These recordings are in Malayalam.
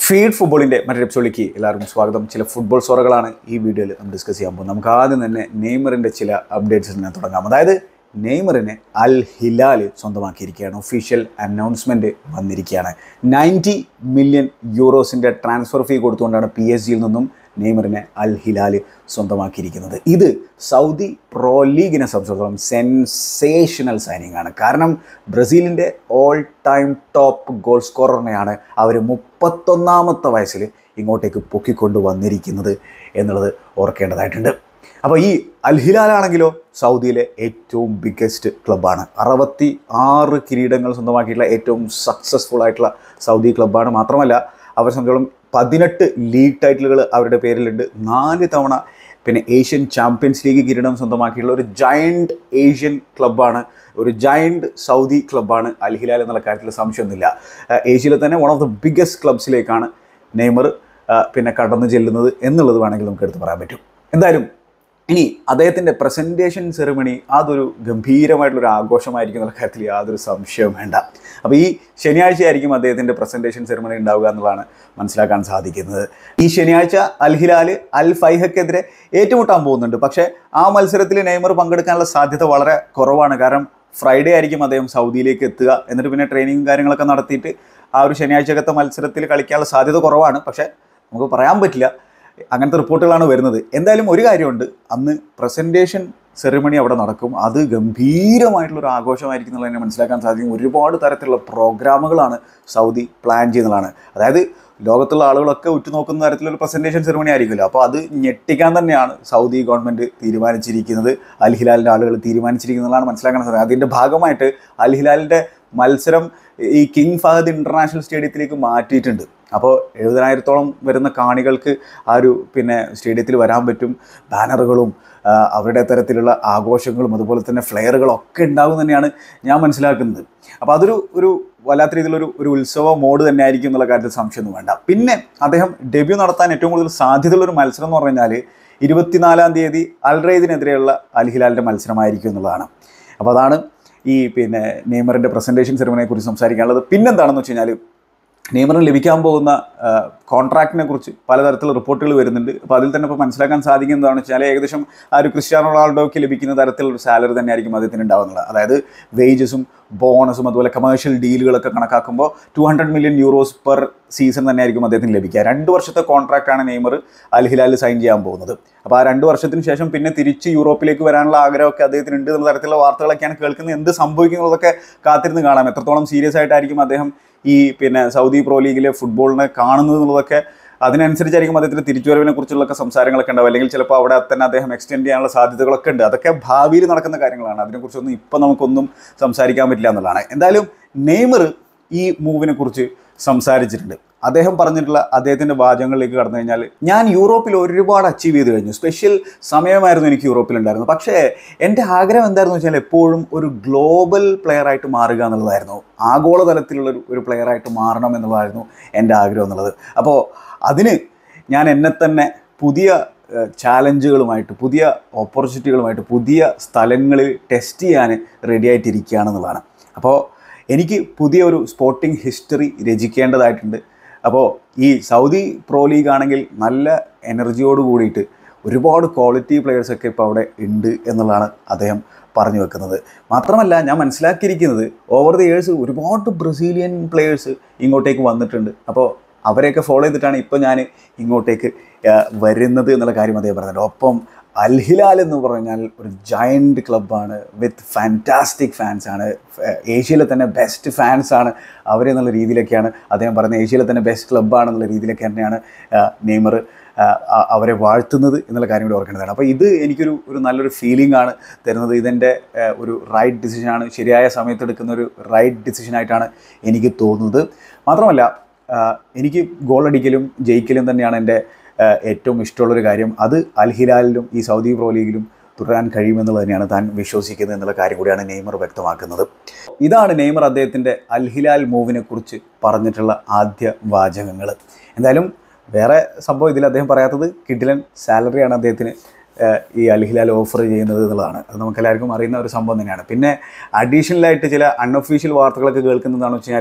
ഫീഡ് ഫുട്ബോളിൻ്റെ മറ്റൊരു എപ്പിസോഡിലേക്ക് എല്ലാവർക്കും സ്വാഗതം ചില ഫുട്ബോൾ സോറകളാണ് ഈ വീഡിയോയിൽ നമ്മൾ ഡിസ്കസ് ചെയ്യാൻ പോകുന്നത് നമുക്ക് ആദ്യം തന്നെ നെയ്മറിൻ്റെ ചില അപ്ഡേറ്റ്സ് തന്നെ തുടങ്ങാം അതായത് നെയ്മറിനെ അൽ ഹിലാൽ സ്വന്തമാക്കിയിരിക്കുകയാണ് ഒഫീഷ്യൽ അനൗൺസ്മെൻറ്റ് വന്നിരിക്കുകയാണ് നയൻറ്റി മില്യൺ യൂറോസിൻ്റെ ട്രാൻസ്ഫർ ഫീ കൊടുത്തുകൊണ്ടാണ് പി എസ് ജിയിൽ നിന്നും നെയ്മറിനെ അൽ ഹിലാൽ സ്വന്തമാക്കിയിരിക്കുന്നത് ഇത് സൗദി പ്രോ ലീഗിനെ സംബന്ധിച്ചിടത്തോളം സെൻസേഷണൽ സൈനിങ് ആണ് കാരണം ബ്രസീലിൻ്റെ ഓൾ ടൈം ടോപ്പ് ഗോൾ സ്കോററിനെയാണ് അവർ മുപ്പത്തൊന്നാമത്തെ വയസ്സിൽ ഇങ്ങോട്ടേക്ക് പൊക്കിക്കൊണ്ട് വന്നിരിക്കുന്നത് എന്നുള്ളത് ഓർക്കേണ്ടതായിട്ടുണ്ട് അപ്പോൾ ഈ അൽ ഹിലാലാണെങ്കിലോ സൗദിയിലെ ഏറ്റവും ബിഗ്ഗസ്റ്റ് ക്ലബ്ബാണ് അറുപത്തി ആറ് കിരീടങ്ങൾ സ്വന്തമാക്കിയിട്ടുള്ള ഏറ്റവും സക്സസ്ഫുൾ ആയിട്ടുള്ള സൗദി ക്ലബ്ബാണ് മാത്രമല്ല അവരെ സംബന്ധിച്ചോളം പതിനെട്ട് ലീഗ് ടൈറ്റിലുകൾ അവരുടെ പേരിലുണ്ട് നാല് തവണ പിന്നെ ഏഷ്യൻ ചാമ്പ്യൻസ് ലീഗ് കിരീടം സ്വന്തമാക്കിയിട്ടുള്ള ഒരു ജയൻറ്റ് ഏഷ്യൻ ക്ലബ്ബാണ് ഒരു ജയൻറ്റ് സൗദി ക്ലബ്ബാണ് അൽ ഹിലാൽ എന്നുള്ള കാര്യത്തിൽ സംശയമൊന്നുമില്ല ആ, ഏഷ്യയിലെ തന്നെ വൺ ഓഫ് ദ ബിഗ്ഗസ്റ്റ് ക്ലബ്സിലേക്കാണ് നെയ്മർ ആ, പിന്നെ കടന്നു ചെല്ലുന്നത് എന്നുള്ളത് വേണമെങ്കിൽ നമുക്ക് എടുത്ത് പറയാൻ പറ്റും എന്തായാലും ഇനി അദ്ദേഹത്തിൻ്റെ പ്രസൻറ്റേഷൻ സെറിമണി അതൊരു ഗംഭീരമായിട്ടുള്ളൊരു ആഘോഷമായിരിക്കും എന്നുള്ള കാര്യത്തിൽ യാതൊരു സംശയവും വേണ്ട അപ്പോൾ ഈ ശനിയാഴ്ച ആയിരിക്കും അദ്ദേഹത്തിൻ്റെ പ്രസൻറ്റേഷൻ സെറിമണി ഉണ്ടാവുക എന്നുള്ളതാണ് മനസ്സിലാക്കാൻ സാധിക്കുന്നത് ഈ ശനിയാഴ്ച അൽ ഹിലാൽ അൽ ഫൈഹക്കെതിരെ ഏറ്റുമുട്ടാൻ പോകുന്നുണ്ട് പക്ഷേ ആ മത്സരത്തിൽ നെയ്മർ പങ്കെടുക്കാനുള്ള സാധ്യത വളരെ കുറവാണ് കാരണം ഫ്രൈഡേ ആയിരിക്കും അദ്ദേഹം സൗദിയിലേക്ക് എത്തുക എന്നിട്ട് പിന്നെ ട്രെയിനിങ്ങും കാര്യങ്ങളൊക്കെ നടത്തിയിട്ട് ആ ഒരു ശനിയാഴ്ചക്കത്തെ മത്സരത്തിൽ കളിക്കാനുള്ള സാധ്യത കുറവാണ് പക്ഷേ നമുക്ക് പറയാൻ പറ്റില്ല അങ്ങനത്തെ റിപ്പോർട്ടുകളാണ് വരുന്നത് എന്തായാലും ഒരു കാര്യമുണ്ട് അന്ന് പ്രസൻറ്റേഷൻ സെറിമണി അവിടെ നടക്കും അത് ഗംഭീരമായിട്ടുള്ളൊരു ആഘോഷമായിരിക്കും എന്നുള്ളത് തന്നെ മനസ്സിലാക്കാൻ സാധിക്കും ഒരുപാട് തരത്തിലുള്ള പ്രോഗ്രാമുകളാണ് സൗദി പ്ലാൻ ചെയ്യുന്നതാണ് അതായത് ലോകത്തുള്ള ആളുകളൊക്കെ ഉറ്റുനോക്കുന്ന തരത്തിലൊരു പ്രസൻറ്റേഷൻ സെറിമണി ആയിരിക്കുമല്ലോ അപ്പോൾ അത് ഞെട്ടിക്കാൻ തന്നെയാണ് സൗദി ഗവൺമെൻറ് തീരുമാനിച്ചിരിക്കുന്നത് അൽ ഹിലാലിൻ്റെ ആളുകൾ തീരുമാനിച്ചിരിക്കുന്നതാണ് മനസ്സിലാക്കാൻ സാധിക്കും അതിൻ്റെ ഭാഗമായിട്ട് അൽ ഹിലാലിൻ്റെ മത്സരം ഈ കിങ് ഫഹദ് ഇൻ്റർനാഷണൽ സ്റ്റേഡിയത്തിലേക്ക് മാറ്റിയിട്ടുണ്ട് അപ്പോൾ എഴുപതിനായിരത്തോളം വരുന്ന കാണികൾക്ക് ആ ഒരു പിന്നെ സ്റ്റേഡിയത്തിൽ വരാൻ പറ്റും ബാനറുകളും ആ, അവരുടെ തരത്തിലുള്ള ആഘോഷങ്ങളും അതുപോലെ തന്നെ ഫ്ലെയറുകളും ഒക്കെ ഉണ്ടാകും തന്നെയാണ് ഞാൻ മനസ്സിലാക്കുന്നത് അപ്പോൾ അതൊരു ഒരു വല്ലാത്ത രീതിയിലൊരു ഒരു ഉത്സവ മോഡ് തന്നെ ആയിരിക്കും എന്നുള്ള കാര്യത്തിൽ സംശയമൊന്നും വേണ്ട പിന്നെ അദ്ദേഹം ഡെബ്യൂ നടത്താൻ ഏറ്റവും കൂടുതൽ സാധ്യതയുള്ള ഒരു മത്സരം എന്ന് പറഞ്ഞു കഴിഞ്ഞാൽ ഇരുപത്തിനാലാം തീയതി അൽറൈദിനെതിരെയുള്ള അൽ ഹിലാലിൻ്റെ മത്സരമായിരിക്കും എന്നുള്ളതാണ് അപ്പോൾ അതാണ് ഈ പിന്നെ നെയ്മറിൻ്റെ പ്രസൻറ്റേഷൻ സെറിമണിയെ കുറിച്ച് സംസാരിക്കാനുള്ളത് പിന്നെന്താണെന്ന് വെച്ച് കഴിഞ്ഞാൽ നെയ്മറിന് ലഭിക്കാൻ പോകുന്ന കോൺട്രാക്റ്റിനെ കുറിച്ച് പലതരത്തിലുള്ള റിപ്പോർട്ടുകൾ വരുന്നുണ്ട് അപ്പോൾ അതിൽ തന്നെ ഇപ്പോൾ മനസ്സിലാക്കാൻ സാധിക്കുന്നത് എന്താണെന്ന് വെച്ചാൽ ഏകദേശം ആ ഒരു ക്രിസ്ത്യാനോ റൊണാൾഡോയ്ക്ക് ലഭിക്കുന്ന തരത്തിലുള്ള സാലറി തന്നെയായിരിക്കും അദ്ദേഹത്തിന് ഉണ്ടാവുന്നത് അതായത് വേജസും ബോണസും അതുപോലെ കമേഴ്ഷ്യൽ ഡീലുകളൊക്കെ കണക്കാക്കുമ്പോൾ two hundred million euros per season തന്നെയായിരിക്കും അദ്ദേഹത്തിന് ലഭിക്കുക രണ്ട് വർഷത്തെ കോൺട്രാക്റ്റാണ് നെയ്മർ അൽ ഹിലാലിൽ സൈൻ ചെയ്യാൻ പോകുന്നത് അപ്പോൾ ആ രണ്ട് വർഷത്തിന് ശേഷം പിന്നെ തിരിച്ച് യൂറോപ്പിലേക്ക് വരാനുള്ള ആഗ്രഹമൊക്കെ അദ്ദേഹത്തിന് ഉണ്ട് എന്നുള്ള തരത്തിലുള്ള വാർത്തകളൊക്കെയാണ് കേൾക്കുന്നത് എന്ത് സംഭവിക്കുന്നതൊക്കെ കാത്തിരുന്ന് കാണാം എത്രത്തോളം സീരിയസ് ആയിട്ടായിരിക്കും അദ്ദേഹം ഈ പിന്നെ സൗദി പ്രോ ലീഗിലെ ഫുട്ബോളിനെ കാണുന്നത് എന്നുള്ളതൊക്കെ അതിനനുസരിച്ചായിരിക്കും അദ്ദേഹത്തിന് തിരിച്ചുവരവിനെ കുറിച്ചുള്ളൊക്കെ സംസാരങ്ങളൊക്കെ ഉണ്ടാവും അല്ലെങ്കിൽ ചിലപ്പോൾ അവിടെ തന്നെ അദ്ദേഹം എക്സ്റ്റെൻഡ് ചെയ്യാനുള്ള സാധ്യതകളൊക്കെ ഉണ്ട് അതൊക്കെ ഭാവിയിൽ നടക്കുന്ന കാര്യങ്ങളാണ് അതിനെക്കുറിച്ചൊന്നും ഇപ്പം നമുക്കൊന്നും സംസാരിക്കാൻ പറ്റില്ല എന്നുള്ളതാണ് എന്തായാലും നെയ്മർ ഈ മൂവിനെ കുറിച്ച് സംസാരിച്ചിട്ടുണ്ട് അദ്ദേഹം പറഞ്ഞിട്ടുള്ള അദ്ദേഹത്തിൻ്റെ വാചകങ്ങളിലേക്ക് കടന്നു കഴിഞ്ഞാൽ ഞാൻ യൂറോപ്പിൽ ഒരുപാട് അച്ചീവ് ചെയ്ത് കഴിഞ്ഞു സ്പെഷ്യൽ സമയമായിരുന്നു എനിക്ക് യൂറോപ്പിലുണ്ടായിരുന്നത് പക്ഷേ എൻ്റെ ആഗ്രഹം എന്തായിരുന്നു വെച്ചാൽ എപ്പോഴും ഒരു ഗ്ലോബൽ പ്ലെയറായിട്ട് മാറുക എന്നുള്ളതായിരുന്നു ആഗോളതലത്തിലുള്ള ഒരു ഒരു പ്ലെയറായിട്ട് മാറണം എന്നുള്ളതായിരുന്നു എൻ്റെ ആഗ്രഹം എന്നുള്ളത് അപ്പോൾ അതിന് ഞാൻ എന്നെ തന്നെ പുതിയ ചാലഞ്ചുകളുമായിട്ട് പുതിയ ഓപ്പർച്യൂണിറ്റികളുമായിട്ട് പുതിയ സ്ഥലങ്ങളിൽ ടെസ്റ്റ് ചെയ്യാൻ റെഡി ആയിട്ടിരിക്കുകയാണെന്നുള്ളതാണ് അപ്പോൾ എനിക്ക് പുതിയ ഒരു സ്പോർട്ടിംഗ് ഹിസ്റ്ററി രചിക്കേണ്ടതായിട്ടുണ്ട് അപ്പോൾ ഈ സൗദി പ്രോ ലീഗ് ആണെങ്കിൽ നല്ല എനർജിയോട് കൂടിയിട്ട് ഒരുപാട് ക്വാളിറ്റി പ്ലെയേഴ്സൊക്കെ ഇപ്പോൾ അവിടെ ഉണ്ട് എന്നുള്ളതാണ് അദ്ദേഹം പറഞ്ഞു വെക്കുന്നത് മാത്രമല്ല ഞാൻ മനസ്സിലാക്കിയിരിക്കുന്നത് ഓവർ ദി ഇയേഴ്സ് ഒരുപാട് ബ്രസീലിയൻ പ്ലെയേഴ്സ് ഇങ്ങോട്ടേക്ക് വന്നിട്ടുണ്ട് അപ്പോൾ അവരെയൊക്കെ ഫോളോ ചെയ്തിട്ടാണ് ഇപ്പോൾ ഞാൻ ഇങ്ങോട്ടേക്ക് ആ, വരുന്നത് എന്നുള്ള കാര്യം അദ്ദേഹം പറഞ്ഞിട്ടുണ്ട് ഒപ്പം അൽ ഹിലാൽ എന്ന് പറഞ്ഞാൽ ഒരു ജയൻറ്റ് ക്ലബ്ബാണ് വിത്ത് ഫാൻറ്റാസ്റ്റിക് ഫാൻസാണ് ഏഷ്യയിലെ തന്നെ ബെസ്റ്റ് ഫാൻസാണ് അവരെന്നുള്ള രീതിയിലൊക്കെയാണ് അദ്ദേഹം പറയുന്നത് ഏഷ്യയിലെ തന്നെ ബെസ്റ്റ് ക്ലബ്ബാണെന്നുള്ള രീതിയിലൊക്കെ തന്നെയാണ് ആ, നെയ്മർ ആ, ആ, അവരെ വാഴ്ത്തുന്നത് എന്നുള്ള കാര്യം കൂടി ഓർക്കേണ്ടതാണ് അപ്പോൾ ഇത് എനിക്കൊരു ഒരു നല്ലൊരു ഫീലിംഗ് ആണ് തരുന്നത് ഇതെൻ്റെ ആ, ഒരു റൈറ്റ് ഡിസിഷനാണ് ശരിയായ സമയത്ത് എടുക്കുന്ന ഒരു റൈറ്റ് ഡിസിഷനായിട്ടാണ് എനിക്ക് തോന്നുന്നത് മാത്രമല്ല ആ, എനിക്ക് ഗോൾ അടിക്കലും ജയിക്കലും തന്നെയാണ് എൻ്റെ ആ, ഏറ്റവും ഇഷ്ടമുള്ളൊരു കാര്യം അത് അൽ ഹിലാലിലും ഈ സൗദി പ്രോ ലീഗിലും തുടരാൻ കഴിയുമെന്നുള്ളത് തന്നെയാണ് താൻ വിശ്വസിക്കുന്നത് എന്നുള്ള കാര്യം കൂടിയാണ് നെയ്മർ വ്യക്തമാക്കുന്നത് ഇതാണ് നെയ്മർ അദ്ദേഹത്തിൻ്റെ അൽ ഹിലാൽ മൂവിനെ കുറിച്ച് പറഞ്ഞിട്ടുള്ള ആദ്യ വാചകങ്ങൾ എന്തായാലും വേറെ സംഭവം ഇതിൽ അദ്ദേഹം പറയാത്തത് കിഡിലൻ സാലറിയാണ് അദ്ദേഹത്തിന് ഏഹ്, ഈ അൽ ഹിലാൽ ഓഫർ ചെയ്യുന്നത് എന്നുള്ളതാണ് അത് നമുക്കെല്ലാവർക്കും അറിയുന്ന ഒരു സംഭവം തന്നെയാണ് പിന്നെ അഡീഷണലായിട്ട് ചില അൺഒഫീഷ്യൽ വാർത്തകളൊക്കെ കേൾക്കുന്നതാണെന്ന് വെച്ച് കഴിഞ്ഞാൽ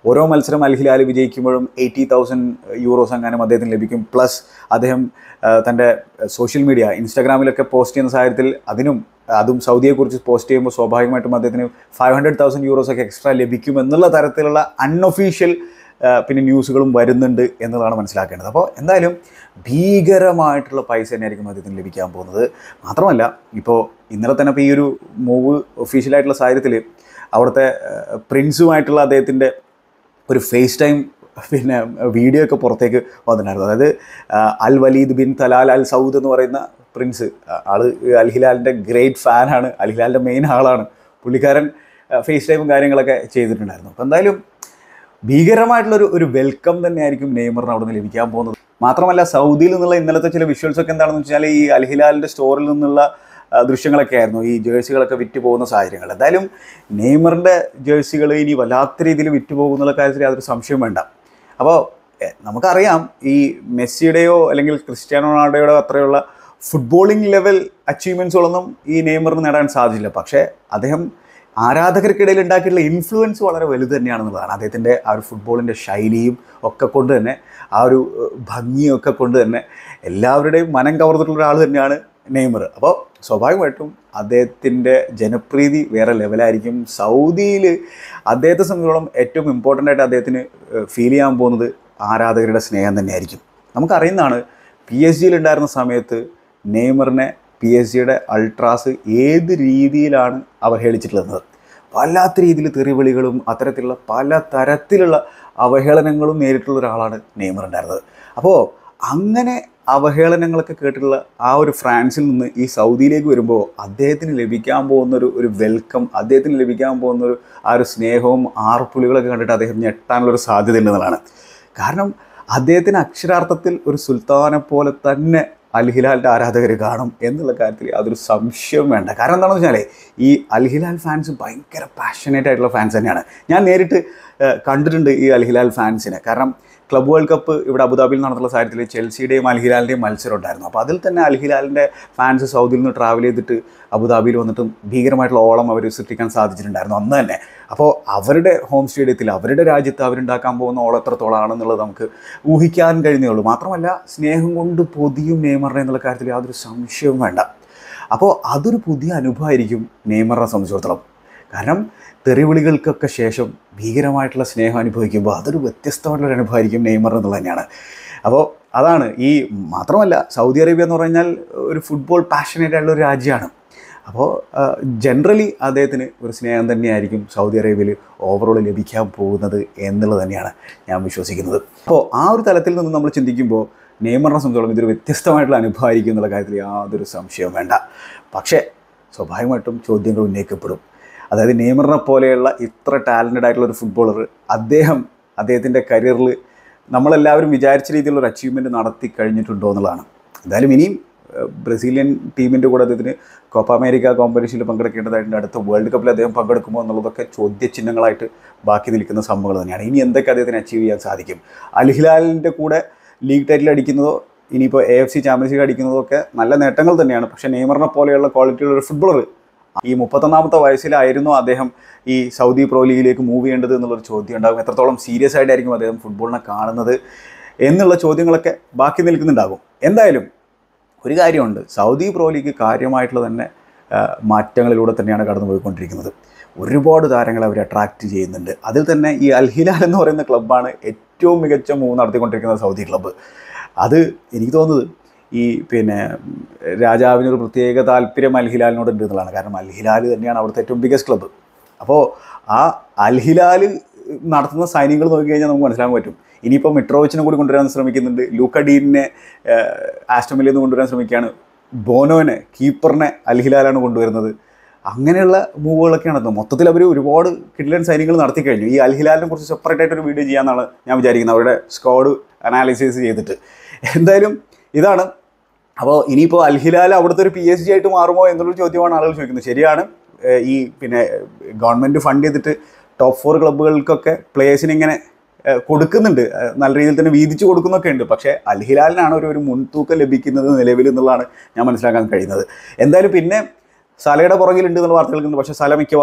ഓരോ മത്സരം അൽ ഹിലാൽ വിജയിക്കുമ്പോഴും എയ്റ്റി തൗസൻഡ് യൂറോസ് അങ്ങനെ അദ്ദേഹത്തിന് ലഭിക്കും പ്ലസ് അദ്ദേഹം ആ, തൻ്റെ സോഷ്യൽ മീഡിയ ഇൻസ്റ്റാഗ്രാമിലൊക്കെ പോസ്റ്റ് ചെയ്യുന്ന സാഹചര്യത്തിൽ അതിനും അതും സൗദിയെക്കുറിച്ച് പോസ്റ്റ് ചെയ്യുമ്പോൾ സ്വാഭാവികമായിട്ടും അദ്ദേഹത്തിന് ഫൈവ് ഹൺഡ്രഡ് തൗസൻഡ് യൂറോസ് ഒക്കെ എക്സ്ട്രാ ലഭിക്കും എന്നുള്ള തരത്തിലുള്ള അൺഒഫീഷ്യൽ പിന്നെ ന്യൂസുകളും വരുന്നുണ്ട് എന്നുള്ളതാണ് മനസ്സിലാക്കേണ്ടത് അപ്പോൾ എന്തായാലും ഭീകരമായിട്ടുള്ള പൈസ തന്നെയായിരിക്കും അദ്ദേഹത്തിന് ലഭിക്കാൻ പോകുന്നത് മാത്രമല്ല ഇപ്പോൾ ഇന്നലെ തന്നെ ഇപ്പോൾ ഈ ഒരു മൂവ് ഒഫീഷ്യലായിട്ടുള്ള സാഹചര്യത്തിൽ അവിടുത്തെ ഏഹ്, പ്രിൻസുമായിട്ടുള്ള അദ്ദേഹത്തിൻ്റെ ഒരു ഫേസ് ടൈം പിന്നെ വീഡിയോ ഒക്കെ പുറത്തേക്ക് വന്നിട്ടുണ്ടായിരുന്നു അതായത് ആ, Al Waleed bin Talal Al Saud എന്ന് പറയുന്ന പ്രിൻസ് ആ, ആള് അൽ ഹിലാലിൻ്റെ ഗ്രേറ്റ് ഫാനാണ് അൽ ഹിലാലിൻ്റെ മെയിൻ ആളാണ് പുള്ളിക്കാരൻ ഫേസ് ടൈമും കാര്യങ്ങളൊക്കെ ചെയ്തിട്ടുണ്ടായിരുന്നു അപ്പോൾ എന്തായാലും ഭീകരമായിട്ടുള്ളൊരു ഒരു വെൽക്കം തന്നെയായിരിക്കും നെയ്മറിന് അവിടെ നിന്ന് ലഭിക്കാൻ പോകുന്നത് മാത്രമല്ല സൗദിയിൽ നിന്നുള്ള ഇന്നലത്തെ ചില വിഷ്വൽസ് ഒക്കെ എന്താണെന്ന് വെച്ചാൽ ഈ അൽഹിലാലിൻ്റെ സ്റ്റോറിൽ നിന്നുള്ള ആ, ദൃശ്യങ്ങളൊക്കെ ആയിരുന്നു ഈ ജേഴ്സികളൊക്കെ വിറ്റ് പോകുന്ന സാഹചര്യങ്ങൾ എന്തായാലും നെയ്മറിൻ്റെ ജേഴ്സികൾ ഇനി വല്ലാത്ത രീതിയിൽ വിറ്റ് പോകുന്നുള്ള കാര്യത്തിൽ യാതൊരു സംശയം വേണ്ട അപ്പോൾ എ- നമുക്കറിയാം ഈ മെസ്സിയുടെയോ അല്ലെങ്കിൽ ക്രിസ്ത്യാനോ റൊണാൾഡോയുടെയോ അത്രയുള്ള ഫുട്ബോളിംഗ് ലെവൽ അച്ചീവ്മെൻറ്റ്സുകളൊന്നും ഈ നെയ്മറിന് നേടാൻ സാധിച്ചില്ല പക്ഷേ അദ്ദേഹം ആരാധകർക്കിടയിൽ ഉണ്ടാക്കിയിട്ടുള്ള ഇൻഫ്ലുവൻസ് വളരെ വലുത് തന്നെയാണെന്നുള്ളതാണ് അദ്ദേഹത്തിൻ്റെ ആ ഒരു ഫുട്ബോളിൻ്റെ ശൈലിയും ഒക്കെ കൊണ്ട് തന്നെ ആ ഒരു ഏഹ്, ഭംഗിയും ഒക്കെ കൊണ്ട് തന്നെ എല്ലാവരുടെയും മനം കവർന്നിട്ടുള്ള ഒരാൾ തന്നെയാണ് നെയ്മർ അപ്പോൾ സ്വാഭാവികമായിട്ടും അദ്ദേഹത്തിൻ്റെ ജനപ്രീതി വേറെ ലെവലായിരിക്കും സൗദിയിൽ അദ്ദേഹത്തെ സംബന്ധിച്ചോളം ഏറ്റവും ഇമ്പോർട്ടൻ്റ് ആയിട്ട് അദ്ദേഹത്തിന് ഫീൽ ചെയ്യാൻ പോകുന്നത് ആരാധകരുടെ സ്നേഹം തന്നെയായിരിക്കും നമുക്കറിയുന്നതാണ് പി എസ് ജിയിൽ ഉണ്ടായിരുന്ന സമയത്ത് നെയ്മറിനെ പി എസ് ജിയുടെ അൾട്രാസ് ഏത് രീതിയിലാണ് അവഹേളിച്ചിട്ടുള്ളത് വല്ലാത്ത രീതിയിൽ തെറിവിളികളും അത്തരത്തിലുള്ള പല തരത്തിലുള്ള അവഹേളനങ്ങളും നേരിട്ടുള്ള ഒരാളാണ് നെയ്മർ ഉണ്ടായിരുന്നത് അപ്പോൾ അങ്ങനെ അവഹേളനങ്ങളൊക്കെ കേട്ടിട്ടുള്ള ആ ഒരു ഫ്രാൻസിൽ നിന്ന് ഈ സൗദിയിലേക്ക് വരുമ്പോൾ അദ്ദേഹത്തിന് ലഭിക്കാൻ പോകുന്ന ഒരു ഒരു വെൽക്കം അദ്ദേഹത്തിന് ലഭിക്കാൻ പോകുന്ന ഒരു ആ ഒരു സ്നേഹവും ആർപ്പുലികളൊക്കെ കണ്ടിട്ട് അദ്ദേഹം ഞെട്ടാനുള്ള ഒരു സാധ്യത ഉണ്ടെന്നുള്ളതാണ് കാരണം അദ്ദേഹത്തിന് അക്ഷരാർത്ഥത്തിൽ ഒരു സുൽത്താനെ പോലെ തന്നെ അൽഹിലാലിൻ്റെ ആരാധകർ കാണും എന്നുള്ള കാര്യത്തിൽ യാതൊരു സംശയവും വേണ്ട കാരണം എന്താണെന്ന് വെച്ചാൽ ഈ അൽഹിലാൽ ഫാൻസ് ഭയങ്കര പാഷനേറ്റ് ആയിട്ടുള്ള ഫാൻസ് തന്നെയാണ് ഞാൻ നേരിട്ട് ഏഹ്, കണ്ടിട്ടുണ്ട് ഈ അൽഹിലാൽ ഫാൻസിനെ കാരണം ക്ലബ് വേൾഡ് കപ്പ് ഇവിടെ അബുദാബിയിൽ നടന്നുള്ള സാഹചര്യത്തിൽ ചെൽസിയുടെയും അൽഹിലാലിൻ്റെയും മത്സരം ഉണ്ടായിരുന്നു അപ്പോൾ അതിൽ തന്നെ അൽഹിലാലിൻ്റെ ഫാൻസ് സൗദിയിൽ നിന്ന് ട്രാവൽ ചെയ്തിട്ട് അബുദാബിയിൽ വന്നിട്ടും ഭീകരമായിട്ടുള്ള ഓളം അവർ സൃഷ്ടിക്കാൻ സാധിച്ചിട്ടുണ്ടായിരുന്നു അന്ന് തന്നെ അപ്പോൾ അവരുടെ ഹോം സ്റ്റേഡിയത്തിൽ അവരുടെ രാജ്യത്ത് അവരുണ്ടാക്കാൻ പോകുന്ന ഓളം എത്രത്തോളമാണെന്നുള്ളത് നമുക്ക് ഊഹിക്കാൻ കഴിഞ്ഞേ ഉള്ളൂ മാത്രമല്ല സ്നേഹം കൊണ്ട് പൊതിയും നെയ്മറിനെ എന്നുള്ള കാര്യത്തിൽ യാതൊരു സംശയവും വേണ്ട അപ്പോൾ അതൊരു പുതിയ അനുഭവമായിരിക്കും നെയ്മറിനെ സംബന്ധിച്ചിടത്തോളം കാരണം തെറിവിളികൾക്കൊക്കെ ശേഷം ഭീകരമായിട്ടുള്ള സ്നേഹം അനുഭവിക്കുമ്പോൾ അതൊരു വ്യത്യസ്തമായിട്ടുള്ള അനുഭവമായിരിക്കും നെയ്മർ എന്നുള്ളത് തന്നെയാണ് അപ്പോൾ അതാണ് ഈ മാത്രമല്ല സൗദി അറേബ്യ എന്ന് പറഞ്ഞാൽ ഒരു ഫുട്ബോൾ പാഷനേറ്റ് ആയിട്ടുള്ള ഒരു രാജ്യമാണ് അപ്പോൾ ജനറലി അദ്ദേഹത്തിന് ഒരു സ്നേഹം തന്നെയായിരിക്കും സൗദി അറേബ്യയിൽ ഓവറോൾ ലഭിക്കാൻ പോകുന്നത് എന്നുള്ളത് തന്നെയാണ് ഞാൻ വിശ്വസിക്കുന്നത് അപ്പോൾ ആ ഒരു തലത്തിൽ നിന്ന് നമ്മൾ ചിന്തിക്കുമ്പോൾ നെയ്മറിനെ സംബന്ധിച്ചോളം ഇതൊരു വ്യത്യസ്തമായിട്ടുള്ള അനുഭവമായിരിക്കും എന്നുള്ള കാര്യത്തിൽ യാതൊരു സംശയവും വേണ്ട പക്ഷേ സ്വാഭാവികമായിട്ടും ചോദ്യങ്ങൾ ഉന്നയിക്കപ്പെടും അതായത് നെയ്മറിനെ പോലെയുള്ള ഇത്ര ടാലൻറ്റഡ് ആയിട്ടുള്ള ഒരു ഫുട്ബോളർ അദ്ദേഹം അദ്ദേഹത്തിൻ്റെ കരിയറിൽ നമ്മളെല്ലാവരും വിചാരിച്ച രീതിയിലുള്ള ഒരു അച്ചീവ്മെൻറ്റ് നടത്തി കഴിഞ്ഞിട്ടുണ്ടോ എന്നുള്ളതാണ് എന്തായാലും ഇനിയും ഏഹ്, ബ്രസീലിയൻ ടീമിൻ്റെ കൂടെ അദ്ദേഹത്തിന് കോപ്പ അമേരിക്ക കോമ്പറ്റീഷനിൽ പങ്കെടുക്കേണ്ടതായിട്ടുണ്ട് അടുത്ത വേൾഡ് കപ്പിൽ അദ്ദേഹം പങ്കെടുക്കുമോ എന്നുള്ളതൊക്കെ ചോദ്യചിഹ്നങ്ങളായിട്ട് ബാക്കി നിൽക്കുന്ന സംഭവങ്ങൾ തന്നെയാണ് ഇനി എന്തൊക്കെ അദ്ദേഹത്തിന് അച്ചീവ് ചെയ്യാൻ സാധിക്കും അൽഹിലാലിൻ്റെ കൂടെ ലീഗ് ടൈറ്റിൽ അടിക്കുന്നതോ ഇനിയിപ്പോൾ എ എഫ് സി ചാമ്പ്യൻഷിപ്പ് അടിക്കുന്നതോ ഒക്കെ നല്ല നേട്ടങ്ങൾ തന്നെയാണ് പക്ഷേ നെയ്മറിനെ പോലെയുള്ള ക്വാളിറ്റിയുള്ള ഒരു ഫുട്ബോളർ ഈ മുപ്പത്തൊന്നാമത്തെ വയസ്സിലായിരുന്നു അദ്ദേഹം ഈ സൗദി പ്രോ ലീഗിലേക്ക് മൂവ് ചെയ്യേണ്ടത് എന്നുള്ളൊരു ചോദ്യം ഉണ്ടാകും എത്രത്തോളം സീരിയസ് ആയിട്ടായിരിക്കും അദ്ദേഹം ഫുട്ബോളിനെ കാണുന്നത് എന്നുള്ള ചോദ്യങ്ങളൊക്കെ ബാക്കി നിൽക്കുന്നുണ്ടാകും എന്തായാലും ഒരു കാര്യമുണ്ട് സൗദി പ്രോ ലീഗ് കാര്യമായിട്ടുള്ള തന്നെ ആ, മാറ്റങ്ങളിലൂടെ തന്നെയാണ് കടന്നു പോയിക്കൊണ്ടിരിക്കുന്നത് ഒരുപാട് താരങ്ങളെ അവർ അട്രാക്റ്റ് ചെയ്യുന്നുണ്ട് അതിൽ തന്നെ ഈ അൽ ഹിലാൽ എന്ന് പറയുന്ന ക്ലബ്ബാണ് ഏറ്റവും മികച്ച മൂവ് നടത്തിക്കൊണ്ടിരിക്കുന്ന സൗദി ക്ലബ്ബ് അത് എനിക്ക് തോന്നുന്നത് ഈ പിന്നെ ഉം, രാജാവിനൊരു പ്രത്യേക താല്പര്യം അൽ ഹിലാലിനോട് ഉണ്ട് എന്നുള്ളതാണ് കാരണം അൽ ഹിലാൽ തന്നെയാണ് അവിടുത്തെ ഏറ്റവും ബിഗസ്റ്റ് ക്ലബ്ബ് അപ്പോൾ ആ അൽ ഹിലാൽ നടത്തുന്ന സൈനികൾ നോക്കി കഴിഞ്ഞാൽ നമുക്ക് മനസ്സിലാക്കാൻ പറ്റും ഇനിയിപ്പോൾ മിട്രോവിച്ചിനെ കൂടി കൊണ്ടുവരാൻ ശ്രമിക്കുന്നുണ്ട് ലൂക്ക ഡീനിനെ ആസ്റ്റമിലിൽ നിന്ന് കൊണ്ടുവരാൻ ശ്രമിക്കുകയാണ് ബോനോനെ കീപ്പറിനെ അൽ ഹിലാലാണ് കൊണ്ടുവരുന്നത് അങ്ങനെയുള്ള മൂവുകളൊക്കെ നടത്തുന്നത് മൊത്തത്തിൽ അവർ ഒരുപാട് കിഡ്ലൻ സൈനികൾ നടത്തി കഴിഞ്ഞു ഈ അൽ ഹിലാലിനെ കുറിച്ച് സെപ്പറേറ്റ് ആയിട്ട് ഒരു വീഡിയോ ചെയ്യാമെന്നാണ് ഞാൻ വിചാരിക്കുന്നത് അവരുടെ സ്ക്വാഡ് അനാലിസിസ് ചെയ്തിട്ട് എന്തായാലും ഇതാണ് അപ്പോൾ ഇനിയിപ്പോൾ അൽ ഹിലാൽ അവിടുത്തെ ഒരു പി എസ് ജി ആയിട്ട് മാറുമോ എന്നുള്ളൊരു ചോദ്യമാണ് ആളുകൾ ചോദിക്കുന്നത് ശരിയാണ് ഏഹ് ഈ പിന്നെ ഗവൺമെൻറ് ഫണ്ട് ചെയ്തിട്ട് ടോപ്പ് ഫോർ ക്ലബ്ബുകൾക്കൊക്കെ പ്ലേയേഴ്സിന് ഇങ്ങനെ ഏഹ് കൊടുക്കുന്നുണ്ട് ഏഹ് നല്ല രീതിയിൽ തന്നെ വീതിച്ച് കൊടുക്കുന്നൊക്കെ ഉണ്ട് പക്ഷേ അൽ ഹിലാലിനാണ് ഒരു ഒരു മുൻതൂക്കം ലഭിക്കുന്നത് നിലവിൽ എന്നുള്ളതാണ് ഞാൻ മനസ്സിലാക്കാൻ കഴിയുന്നത് എന്തായാലും പിന്നെ സലയുടെ പുറകിലുണ്ട് എന്നുള്ള വാർത്തകളുണ്ട് പക്ഷേ സല മിക്കവാറും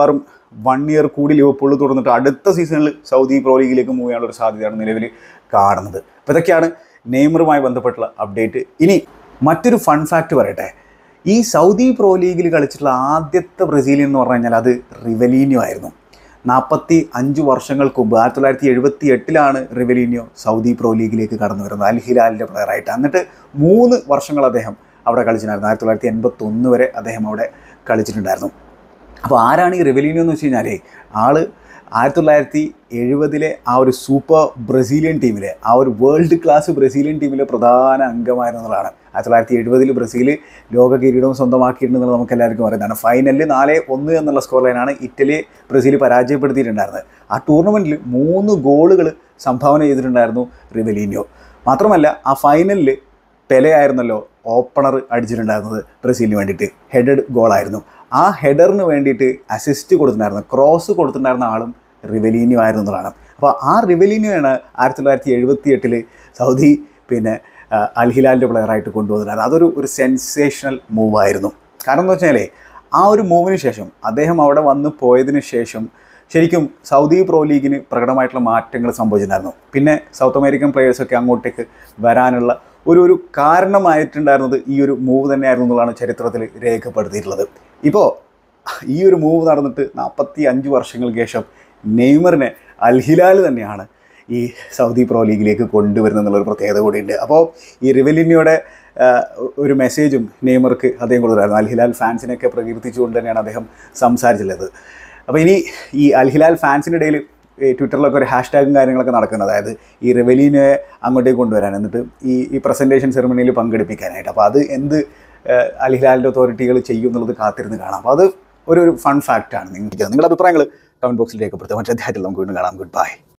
വൺ ഇയർ കൂടി ലിവർപൂൾ തുടർന്നിട്ട് അടുത്ത സീസണിൽ സൗദി പ്രോ ലീഗിലേക്ക് മൂവ് ചെയ്യാനുള്ള ഒരു സാധ്യതയാണ് നിലവിൽ കാണുന്നത് അപ്പോൾ ഇതൊക്കെയാണ് നെയ്മറുമായി ബന്ധപ്പെട്ടുള്ള അപ്ഡേറ്റ് ഇനി മറ്റൊരു ഫൺ ഫാക്റ്റ് പറയട്ടെ ഈ സൗദി പ്രോ ലീഗിൽ കളിച്ചിട്ടുള്ള ആദ്യത്തെ ബ്രസീലിയൻ എന്ന് പറഞ്ഞു കഴിഞ്ഞാൽ അത് റിവലീനിയോ ആയിരുന്നു നാൽപ്പത്തി അഞ്ച് വർഷങ്ങൾക്ക് മുമ്പ് ആയിരത്തി തൊള്ളായിരത്തി എഴുപത്തി എട്ടിലാണ് റിവലീനിയോ സൗദി പ്രോ ലീഗിലേക്ക് കടന്നു വരുന്നത് അൽ ഹിലാലിൻ്റെ പ്ലെയറായിട്ട് എന്നിട്ട് മൂന്ന് വർഷങ്ങൾ അദ്ദേഹം അവിടെ കളിച്ചിട്ടുണ്ടായിരുന്നു ആയിരത്തി തൊള്ളായിരത്തി എൺപത്തി ഒന്ന് വരെ അദ്ദേഹം അവിടെ കളിച്ചിട്ടുണ്ടായിരുന്നു അപ്പോൾ ആരാണ് ഈ റിവലീനിയോ എന്ന് വെച്ച് കഴിഞ്ഞാൽ ആള് ആയിരത്തി തൊള്ളായിരത്തി എഴുപതിലെ ആ ഒരു സൂപ്പർ ബ്രസീലിയൻ ടീമിലെ ആ ഒരു വേൾഡ് ക്ലാസ് ബ്രസീലിയൻ ടീമിലെ പ്രധാന അംഗമായിരുന്നതാണ് ആയിരത്തി തൊള്ളായിരത്തി എഴുപതിൽ ബ്രസീൽ ലോക കിരീടവും സ്വന്തമാക്കിയിട്ടുണ്ടെന്ന് നമുക്ക് എല്ലാവർക്കും അറിയുന്നതാണ് ഫൈനലിൽ നാല് ഒന്ന് എന്നുള്ള സ്കോർ ലൈനാണ് ഇറ്റലിയെ ബ്രസീൽ പരാജയപ്പെടുത്തിയിട്ടുണ്ടായിരുന്നത് ആ ടൂർണമെൻറ്റിൽ മൂന്ന് ഗോളുകൾ സംഭാവന ചെയ്തിട്ടുണ്ടായിരുന്നു റിവലീനിയോ മാത്രമല്ല ആ ഫൈനലിൽ പെലെ ആയിരുന്നല്ലോ ഓപ്പണർ അടിച്ചിട്ടുണ്ടായിരുന്നത് ബ്രസീലിന് വേണ്ടിയിട്ട് ഹെഡഡ് ഗോളായിരുന്നു ആ ഹെഡറിന് വേണ്ടിയിട്ട് അസിസ്റ്റ് കൊടുത്തിട്ടുണ്ടായിരുന്ന ക്രോസ് കൊടുത്തിട്ടുണ്ടായിരുന്ന ആളും റിവലീനിയോ ആയിരുന്നതാണ് അപ്പോൾ ആ റിവലീനിയോയാണ് ആയിരത്തി തൊള്ളായിരത്തി എഴുപത്തി എട്ടിൽ സൗദി പിന്നെ ആ, അൽ ഹിലാലിൻ്റെ പ്ലെയറായിട്ട് കൊണ്ടുവന്നിട്ടുണ്ടായിരുന്നത് അതൊരു ഒരു സെൻസേഷണൽ മൂവായിരുന്നു കാരണം എന്ന് വെച്ചാൽ ആ ഒരു മൂവിന് ശേഷം അദ്ദേഹം അവിടെ വന്ന് പോയതിന് ശേഷം ശരിക്കും സൗദി പ്രോ ലീഗിന് പ്രകടമായിട്ടുള്ള മാറ്റങ്ങൾ സംഭവിച്ചിട്ടുണ്ടായിരുന്നു പിന്നെ സൗത്ത് അമേരിക്കൻ പ്ലേയേഴ്സൊക്കെ അങ്ങോട്ടേക്ക് വരാനുള്ള ഒരു ഒരു കാരണമായിട്ടുണ്ടായിരുന്നത് ഈ ഒരു മൂവ് തന്നെയായിരുന്നു എന്നുള്ളതാണ് ചരിത്രത്തിൽ രേഖപ്പെടുത്തിയിട്ടുള്ളത് ഇപ്പോൾ ഈ ഒരു മൂവ് നടന്നിട്ട് നാൽപ്പത്തി അഞ്ച് വർഷങ്ങൾക്ക് ശേഷം നെയ്മറിനെ അൽ ഹിലാൽ തന്നെയാണ് ഈ സൗദി പ്രോ ലീഗിലേക്ക് കൊണ്ടുവരുന്നത് എന്നുള്ളൊരു പ്രത്യേകത കൂടിയുണ്ട് അപ്പോൾ ഈ റിവലിനിയുടെ ഒരു മെസ്സേജും നെയ്മർക്ക് അദ്ദേഹം കൊടുത്തായിരുന്നു അൽ ഹിലാൽ ഫാൻസിനെയൊക്കെ പ്രകീർത്തിച്ചുകൊണ്ട് തന്നെയാണ് അദ്ദേഹം സംസാരിച്ചിട്ടുള്ളത് അപ്പോൾ ഇനി ഈ അൽ ഹിലാൽ ഫാൻസിൻ്റെ ഇടയിൽ ഈ ട്വിറ്ററിലൊക്കെ ഒരു ഹാഷ്ടാഗും കാര്യങ്ങളൊക്കെ നടക്കുന്നത് അതായത് ഈ റെവലീനെ അങ്ങോട്ടേക്ക് കൊണ്ടുവരാൻ എന്നിട്ട് ഈ ഈ പ്രസൻറ്റേഷൻ സെറമണിയിൽ പങ്കെടുപ്പിക്കാനായിട്ട് അപ്പോൾ അത് എന്ത് ഏഹ്, അൽ ഹിലാലിൻ്റെ അതോറിറ്റികൾ ചെയ്യും എന്നുള്ളത് കാത്തിരുന്ന് കാണാം അപ്പോൾ അത് ഒരു ഒരു ഫൺ ഫാക്റ്റാണ് നിങ്ങൾക്ക് നിങ്ങളുടെ അഭിപ്രായങ്ങൾ കമൻറ്റ് ബോക്സിൽ രേഖപ്പെടുത്തുക മറ്റേ അധ്യായത്തിൽ നമുക്ക് വീണ്ടും കാണാം ഗുഡ് ബൈ